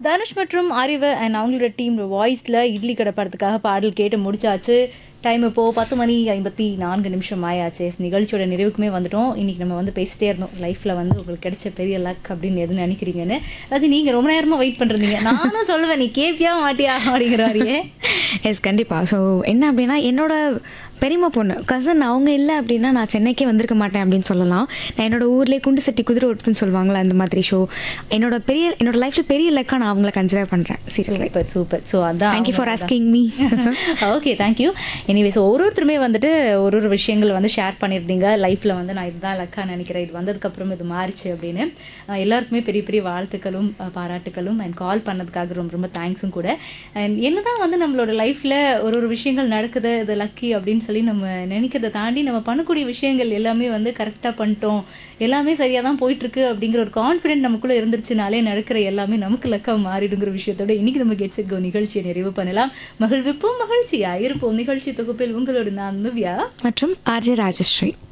தனுஷ் மற்றும் அறிவு அண்ட் அவங்களோட டீம் வாய்ஸில் இட்லி கடை படத்துக்காக பாடல் கேட்டு முடிச்சாச்சு டைம் இப்போ பத்து மணி ஐம்பத்தி நான்கு நிமிஷம் ஆயாச்சு நிகழ்ச்சியோட நிறைவுக்குமே வந்துட்டோம் இன்னைக்கு நம்ம வந்து பேசிட்டே இருந்தோம் லைஃப்ல வந்து உங்களுக்கு கிடைச்ச பெரிய லக் அப்படின்னு எது நினைக்கிறீங்கன்னு அதாவது நீங்க ரொம்ப நேரமா வெயிட் பண்றீங்க நானும் சொல்லுவேன் நீ கேப்பியா மாட்டியா அப்படிங்கிற மாதிரியே எஸ் கண்டிப்பாக ஸோ என்ன அப்படின்னா என்னோட பெரியம்மா பொண்ணு கசன் அவங்க இல்லை அப்படின்னா நான் சென்னைக்கே வந்திருக்க மாட்டேன் அப்படின்னு சொல்லலாம் நான் என்னோட ஊர்லேயே குண்டு சட்டி குதிரை ஓட்டுன்னு சொல்லுவாங்களே அந்த மாதிரி ஷோ என்னோட பெரிய என்னோட லைஃப்ல பெரிய லக்காக நான் அவங்கள கன்சிடர் பண்ணுறேன் சீரியஸ்லி சூப்பர் சூப்பர் ஸோ அதான் thank you for asking me okay thank you anyways ஒரு ஒருத்தருமே வந்துட்டு ஒரு ஒரு விஷயங்கள் வந்து ஷேர் பண்ணியிருந்தீங்க லைஃப்பில் வந்து நான் இதுதான் லக்கா நினைக்கிறேன் இது வந்ததுக்கப்புறம் இது மாறிச்சு அப்படின்னு அஹ் எல்லாருக்குமே பெரிய பெரிய வாழ்த்துக்களும் அஹ் பாராட்டுக்களும் அண்ட் கால் பண்ணதுக்காக ரொம்ப ரொம்ப தேங்க்ஸும் கூட அண்ட் என்னதான் வந்து நம்மளோட லைஃப்பில் ஒரு ஒரு விஷயங்கள் நடக்குது இது லக்கி அப்படின்னு சொல்லி நம்ம நினைக்கிறத தாண்டி நம்ம பண்ணக்கூடிய விஷயங்கள் எல்லாமே வந்து கரெக்டாக பண்ணிட்டோம் எல்லாமே சரியாக தான் போயிட்டுருக்கு அப்படிங்கிற ஒரு கான்ஃபிடென்ட் நமக்குள்ளே இருந்துருச்சுனாலே நடக்கிற எல்லாமே நமக்கு லக்கா மாறிடுங்கிற விஷயத்தோட இன்னைக்கு நம்ம கெட் செட் கோ நிகழ்ச்சியை நிறைவு பண்ணலாம் மகிழ்விப்போம் மகிழ்ச்சியா இருப்போம் நிகழ்ச்சி தொகுப்பில் உங்களோட நான் நவ்யா மற்றும் ஆர்ஜே ராஜஸ்ரீ